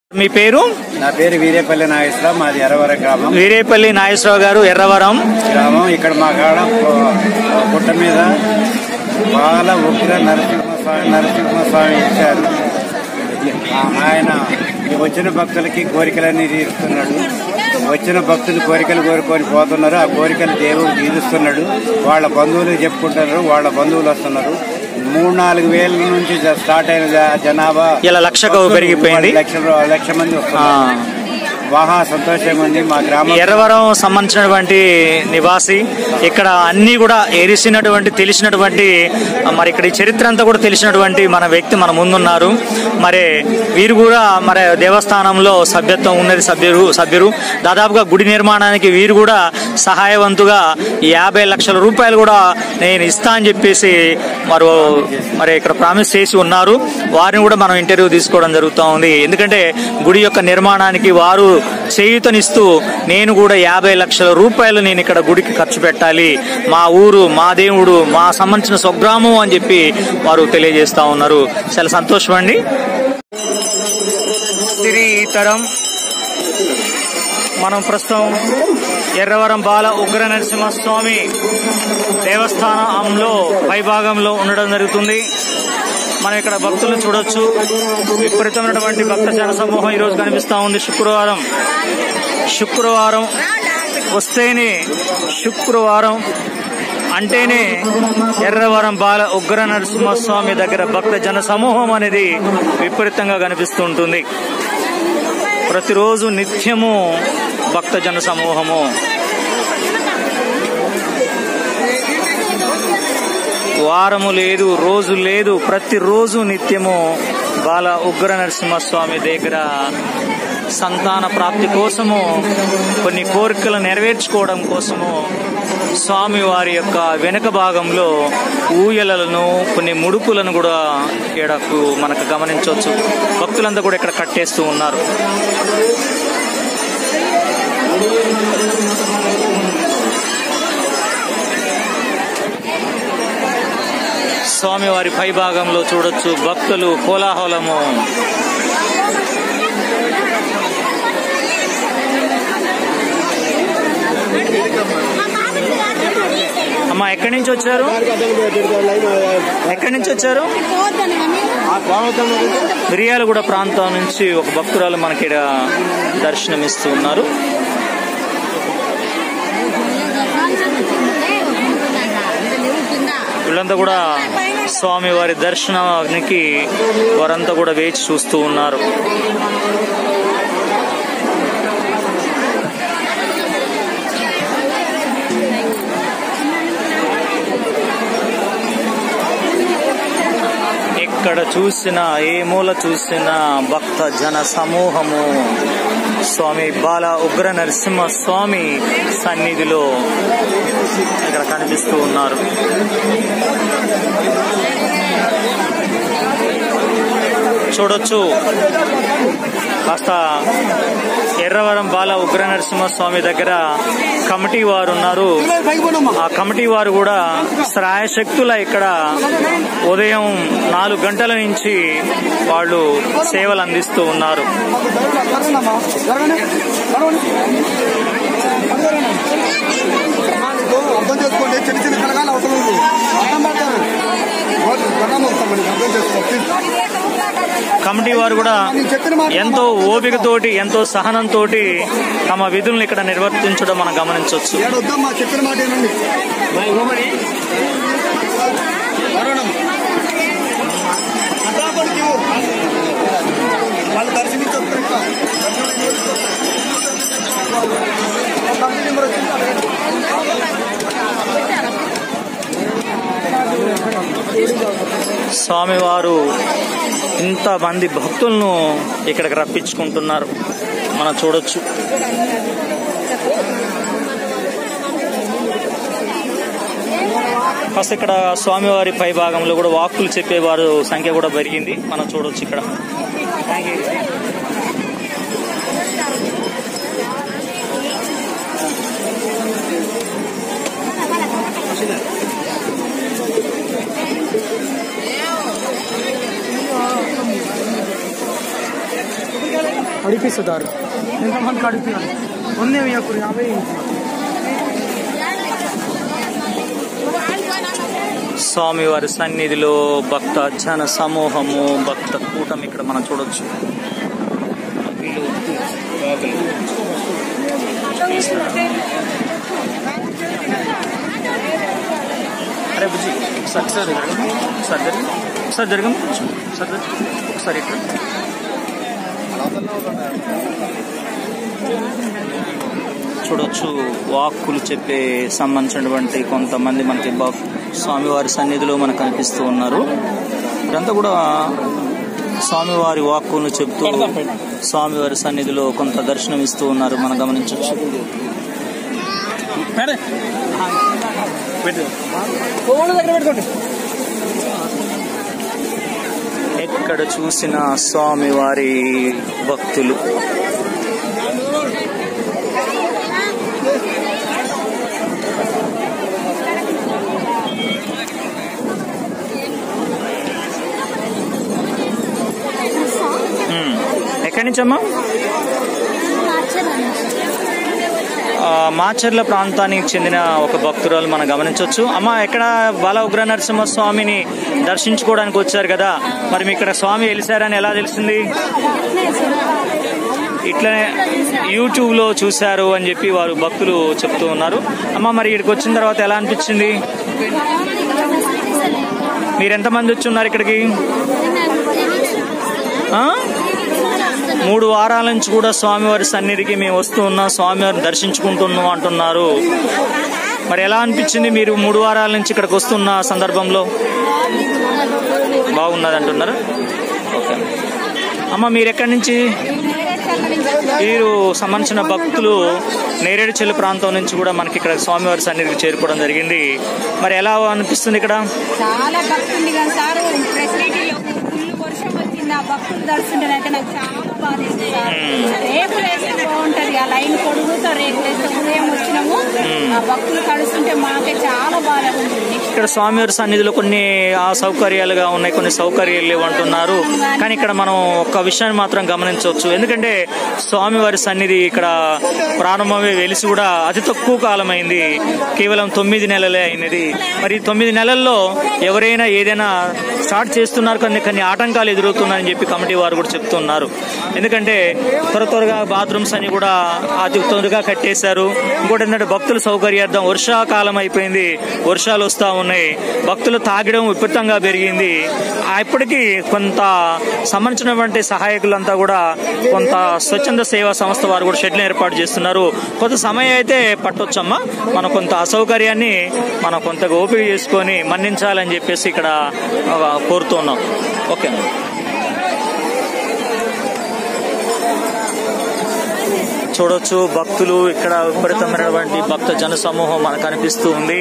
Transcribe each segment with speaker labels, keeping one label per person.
Speaker 1: మీ పేరు
Speaker 2: నా పేరు వీరేపల్లి నాగేశ్వరరావు మాది ఎర్రవర గ్రామం
Speaker 1: వీరేపల్లి నాగేశ్వరరావు గారు ఎర్రవరం
Speaker 2: గ్రామం ఇక్కడ మా కాడ పు- పుట్ట మీద బాల ఉగ్ర నరసింహస్వామి నరసింహస్వామి ఇచ్చారు ఆ- ఆయన వచ్చిన భక్తులకి కోరికలన్నీ తీరుస్తున్నాడు వచ్చిన భక్తులు కోరికలు కోరుకొని పోతున్నారు ఆ కోరికలు దేవుడు తీరుస్తున్నాడు వాళ్ళ బంధువులు చెప్పుకుంటున్నారు వాళ్ళ బంధువులు వస్తున్నారు మూడు నాలుగు వేల నుంచి జ- స్టార్ట్ అయిన జ- జనాభా
Speaker 1: ఇలా లక్షకు
Speaker 2: భక్తులు
Speaker 1: పెరిగిపోయింది.
Speaker 2: లక్ష లక్ష మంది
Speaker 1: ఆ,
Speaker 2: వస్తున్నారు మహా సంతోషంగా ఉంది మా గ్రామం
Speaker 1: ఎర్రవరం సంబంధించినటువంటి నివాసి ఇక్కడ అన్ని కూడా ఎరిసినటువంటి తెలిసినటువంటి ఆ, మరి ఇక్కడ ఈ చరిత్ర అంతా కూడా తెలిసినటువంటి మన వ్యక్తి మన ముందున్నారు మరి వీరు కూడా మరి దేవస్థానంలో సభ్యత్వం ఉన్నది సభ్యులు సభ్యులు దాదాపుగా గుడి నిర్మాణానికి వీరు కూడా సహాయవంతుగా యాభై లక్షల రూపాయలు కూడా నేను ఇస్తా అని చెప్పేసి మరో మరి ఇక్కడ ప్రామిస్ చేసి ఉన్నారు వారిని కూడా మనం ఇంటర్వ్యూ తీసుకోవడం జరుగుతూ ఉంది ఎందుకంటే గుడి యొక్క నిర్మాణానికి వారు చేయూతనిస్తూ నేను కూడా యాభై లక్షల రూపాయలు నేను ఇక్కడ గుడికి ఖర్చు పెట్టాలి మా ఊరు మా దేవుడు మా సంబంధించిన స్వగ్రామం అని చెప్పి వారు తెలియజేస్తా ఉన్నారు చాలా సంతోషం అండి తరం మనం ప్రస్తుతం ఎర్రవరం బాల ఉగ్ర నరసింహస్వామి దేవస్థానంలో పైభాగంలో ఉండడం జరుగుతుంది మనం ఇక్కడ భక్తులను చూడొచ్చు విపరీతమైనటువంటి భక్త జన సమూహం ఈరోజు కనిపిస్తా ఉంది శుక్రవారం శుక్రవారం వస్తేనే శుక్రవారం అంటేనే ఎర్రవరం బాల ఉగ్ర నరసింహస్వామి దగ్గర భక్త జన సమూహం అనేది విపరీతంగా కనిపిస్తూ ఉంటుంది ప్రతిరోజు నిత్యము భక్త జన సమూహము వారము లేదు రోజు లేదు ప్రతిరోజు నిత్యము బాల ఉగ్ర నరసింహస్వామి దగ్గర సంతాన ప్రాప్తి కోసము కొన్ని కోరికలు నెరవేర్చుకోవడం కోసము స్వామి వారి యొక్క వెనుక భాగంలో ఊయలలను కొన్ని ముడుపులను కూడా ఇక్కడకు మనకు గమనించవచ్చు భక్తులంతా కూడా ఇక్కడ కట్టేస్తూ ఉన్నారు స్వామివారి పై భాగంలో చూడొచ్చు భక్తులు కోలాహలము అమ్మా ఎక్కడి నుంచి వచ్చారు ఎక్కడి నుంచి వచ్చారు మిర్యాలగూడ ప్రాంతం నుంచి ఒక భక్తురాలు మనకి ఈడ దర్శనమిస్తూ ఉన్నారు వీళ్ళంతా కూడా స్వామి వారి దర్శనానికి వారంతా కూడా వేచి చూస్తూ ఉన్నారు ఎక్కడ చూసినా ఏ మూల చూసినా భక్త జన సమూహము స్వామి బాల ఉగ్ర నరసింహ స్వామి సన్నిధిలో ఇక్కడ కనిపిస్తూ ఉన్నారు చూడొచ్చు కాస్త ఎర్రవరం బాల ఉగ్ర నరసింహస్వామి దగ్గర కమిటీ వారు ఉన్నారు ఆ కమిటీ వారు కూడా శ్రాయశక్తుల ఇక్కడ ఉదయం నాలుగు గంటల నుంచి వాళ్ళు సేవలు అందిస్తూ ఉన్నారు
Speaker 3: అర్థం చేసుకోండి చిన్న చిన్న కలగాలి అవసరం ఉంది అర్థం పడతాను దండం వస్తామని అర్థం చేసుకోండి
Speaker 1: కమిటీ వారు కూడా ఎంతో ఓపికతోటి ఎంతో సహనంతో తమ విధులను ఇక్కడ నిర్వర్తించడం మనం గమనించవచ్చు
Speaker 3: ఏడొద్దాం మా చెప్పిన మాట ఏనండి వరుణం. అడ్డాపడికి ఇవ్వు. వాళ్ళు దర్శనించొస్తారు ఇంకా కంపెనీ నెంబర్ వచ్చింది అడగండి.
Speaker 1: స్వామివారు ఇంతమంది భక్తులను ఇక్కడికి రప్పించుకుంటున్నారు మనం చూడొచ్చు ఫస్ట్ ఇక్కడ స్వామివారి పై భాగంలో కూడా వాక్కులు చెప్పేవారు సంఖ్య కూడా పెరిగింది మనం చూడొచ్చు ఇక్కడ
Speaker 4: కడిపిస్తారు ఎంతమంది కడిపియాలి ಒಂದೇ ಯಾಕೂರಿ యాభై
Speaker 1: స్వామివారి సన్నిధిలో భక్త జన సమూహము భక్త కూటమి ఇక్కడ మనం చూడొచ్చు వీళ్ళు అరే బుజ్జి ఒకసారి ఒకసారి జరగండి. ఒకసారి జరగండి. ఒకసారి జరగండి. ఒకసారి జరగండి. ఒకసారి ఇక్కడ చూడొచ్చు వాక్కులు చెప్పే సంబంధించినటువంటి కొంతమంది మనకి భక్- స్వామివారి సన్నిధిలో మనకు కనిపిస్తూ ఉన్నారు ఇదంతా కూడా స్వామివారి వాక్కులను చెప్తూ స్వామివారి సన్నిధిలో కొంత దర్శనం ఇస్తూ ఉన్నారు మనం గమనించవచ్చు ఎక్కడ చూసిన స్వామివారి భక్తులు ఉమ్. ఎక్కడి నుంచమ్మా ఆ, మాచర్ల ప్రాంతానికి చెందిన ఒక భక్తురాలు మనం గమనించవచ్చు అమ్మ ఎక్కడ బాల ఉగ్ర నరసింహ స్వామిని దర్శించుకోవడానికి వచ్చారు కదా మరి మీ ఇక్కడ స్వామి వెలిసారని ఎలా తెలిసింది ఇట్లనే యూట్యూబ్ లో చూశారు అని చెప్పి వారు భక్తులు చెప్తూ ఉన్నారు అమ్మ మరి ఇక్కడికి వచ్చిన తర్వాత ఎలా అనిపించింది మీరు ఎంతమంది వచ్చి ఉన్నారు ఇక్కడికి ఆ? మూడు వారాల నుంచి కూడా స్వామివారి సన్నిధికి మేము వస్తూ ఉన్నాం స్వామివారిని దర్శించుకుంటున్నాం అంటున్నారు మరి ఎలా అనిపించింది మీరు మూడు వారాల నుంచి ఇక్కడికి వస్తున్న సందర్భంలో బాగున్నది అంటున్నారు ఓకే అమ్మ మీరు ఎక్కడి నుంచి వీరు సంబంధించిన భక్తులు నేరేడు చెల్లు ప్రాంతం నుంచి కూడా మనకి ఇక్కడ స్వామివారి సన్నిధికి చేరుకోవడం జరిగింది మరి ఎలా అనిపిస్తుంది ఇక్కడ
Speaker 5: చాలా భక్తుంది కానీ సార్ ఫెసిలిటీలో ఫుల్ వర్షం వచ్చింది ఆ భక్తులు దర్శించడానికి నాకు చాలా బాధ వేసింది సార్ రేపు వేస్తే బాగుంటది ఆ లైన్ పొడుగుతో రేపు వేస్తే ఉదయం వచ్చినాము ఆ భక్తులు కలుస్తుంటే మాకే చాలా బాధగా ఉంటుంది
Speaker 1: ఇక్కడ స్వామివారి సన్నిధిలో కొన్ని ఆ సౌకర్యాలుగా ఉన్నాయి కొన్ని సౌకర్యాలు లేవు అంటున్నారు కానీ ఇక్కడ మనం ఒక్క విషయాన్ని మాత్రం గమనించవచ్చు ఎందుకంటే స్వామివారి సన్నిధి ఇక్కడ ప్రారంభమే వెలిసి కూడా అతి తక్కువ కాలం అయింది కేవలం తొమ్మిది నెలలే అయినది మరి ఈ తొమ్మిది నెలల్లో ఎవరైనా ఏదైనా స్టార్ట్ చేస్తున్నారు కొన్ని కొన్ని ఆటంకాలు ఎదురవుతున్నాయని చెప్పి కమిటీ వారు కూడా చెప్తున్నారు ఎందుకంటే త్వర త్వరగా బాత్రూమ్స్ అని కూడా అతి త్వరగా కట్టేశారు ఇంకోటి ఏంటంటే భక్తుల సౌకర్యార్థం వర్షాకాలం అయిపోయింది వర్షాలు వస్తా ఉన్నాయి భక్తులు తాగడం విపరీతంగా పెరిగింది ఆ ఇప్పటికీ కొంత సంబంధించినటువంటి సహాయకులంతా కూడా కొంత స్వచ్ఛంద సేవా సంస్థ వారు కూడా షెడ్లు ఏర్పాటు చేస్తున్నారు కొంత సమయం అయితే పట్టొచ్చమ్మా మనం కొంత అసౌకర్యాన్ని మనం కొంత ఓపిక చేసుకొని మన్నించాలని చెప్పేసి ఇక్కడ ఆ, కోరుతున్నాం ఓకే చూడొచ్చు భక్తులు ఇక్కడ విపరీతమైనటువంటి భక్త జన సమూహం మనకు కనిపిస్తూ ఉంది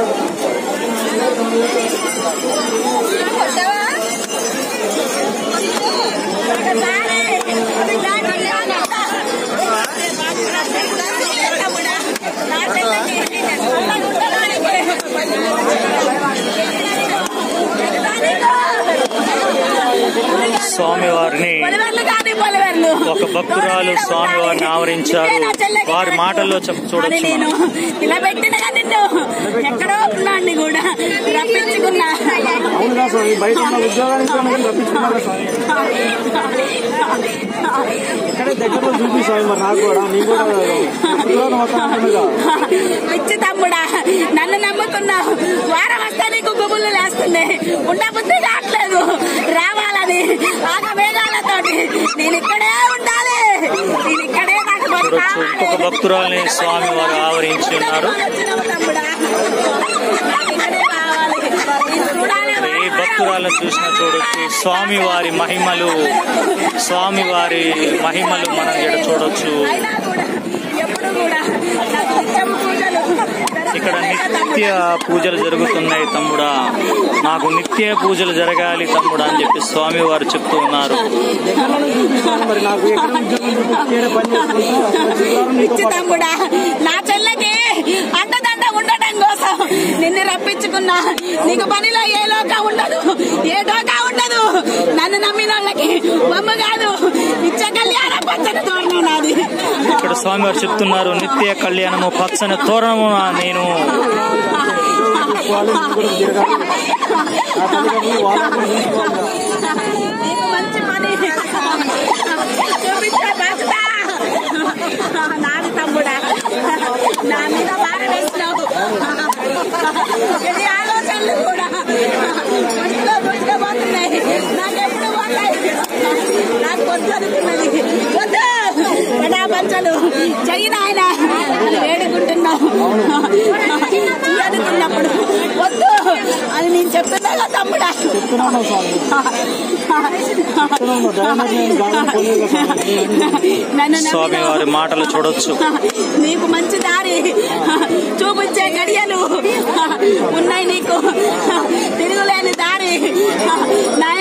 Speaker 1: స్వామివారిని ఒక భక్తురాలు స్వామివారిని ఆవరించారు వారి మాటల్లో చెప్ప చూడొచ్చు
Speaker 5: నేను
Speaker 1: మనం.
Speaker 5: ఇలా పెట్టిన నిన్ను ఎక్కడో ఉన్నాండి కూడా రప్పించుకున్నా
Speaker 4: అవునుగా స్వామి బయట ఉన్న ఉద్యోగానికి కానీ రప్పించుకున్నారు స్వామి ఇక్కడే దగ్గరలో చూపి స్వామి మరి నాకు కూడా నీకు కూడా ఉద్యోగం వస్తానుగా
Speaker 5: పిచ్చి తమ్ముడా నన్ను నమ్ముతున్నావు వారం వస్తే నీకు గుబులు లేస్తుంది ఉండబుద్ధి కావట్లేదు రావాలని ఆగ వేగాలతోటి నేను ఇక్కడే ఉండాలి నేను ఇక్కడే నాకు పని
Speaker 1: చూడొచ్చు
Speaker 5: కావాలి.
Speaker 1: ఇంకొక భక్తురాల్ని స్వామి వారు ఆవరించి ఉన్నారు
Speaker 5: వచ్చినావు తమ్ముడా నాకు ఇక్కడే కావాలి నేను చూడాలి
Speaker 1: ఏ భక్తురాలను చూసినా చూడొచ్చు స్వామి వారి మహిమలు స్వామి వారి మహిమలు మనం ఇక్కడ చూడొచ్చు
Speaker 5: అయినా కూడా ఎప్పుడు కూడా నాకు నిత్యం పూజలు
Speaker 1: ఇక్కడ నిత్య పూజలు జరుగుతున్నాయి తమ్ముడా నాకు నిత్య పూజలు జరగాలి తమ్ముడా అని చెప్పి స్వామి వారు చెప్తూ ఉన్నారు
Speaker 4: మరి నాకు ఎక్కడ ఉద్యోగం చూపి ఏడే పని చేసుకుంటా శుక్రవారం నీకు
Speaker 5: పిచ్చి తమ్ముడా నా చెల్లెకి అండదండ ఉండటం కోసం నిన్ను రప్పించుకున్నా నీకు పనిలో ఏ లోక ఉండదు ఏ డోకా ఉండదు నన్ను నమ్మిన వాళ్ళకి బొమ్మ కాదు ఇచ్చ కళ్యాణ పచ్చని
Speaker 1: స్వామివారు చెప్తున్నారు నిత్య కళ్యాణము పచ్చని తోరణము నేను
Speaker 4: వాళ్ళు కూడా తిరగాలి ఆ తల్లిదండ్రులు వాళ్ళని కూడా చూసుకోవాలి
Speaker 5: నీకు మంచి పని చూపించే బాధ్యత నాది తమ్ముడా నా మీద భారం వేసినావు ఇది ఆలోచనలు కూడా ఒంట్లో బొట్టుగా పోతున్నాయి నాకెప్పుడు పోతాయి నాకు వద్దు అనుకున్నది వద్దు నా పంచలు చెయ్యి నాయన వేడుకుంటున్నావు అనుకున్నప్పుడు వద్దు అని నేను చెప్తున్నా తమ్ముడా
Speaker 4: చెప్తున్నాను స్వామి చెప్తున్నాను డైనర్ నేను బాగా పోలేదు స్వామి
Speaker 5: నన్ను
Speaker 1: స్వామి
Speaker 5: నమ్మినావు.
Speaker 1: వారి మాటలు చూడొచ్చు
Speaker 5: నీకు మంచి దారి చూపించే గడియలు ఉన్నాయి నీకు తిరుగులేని దారి నా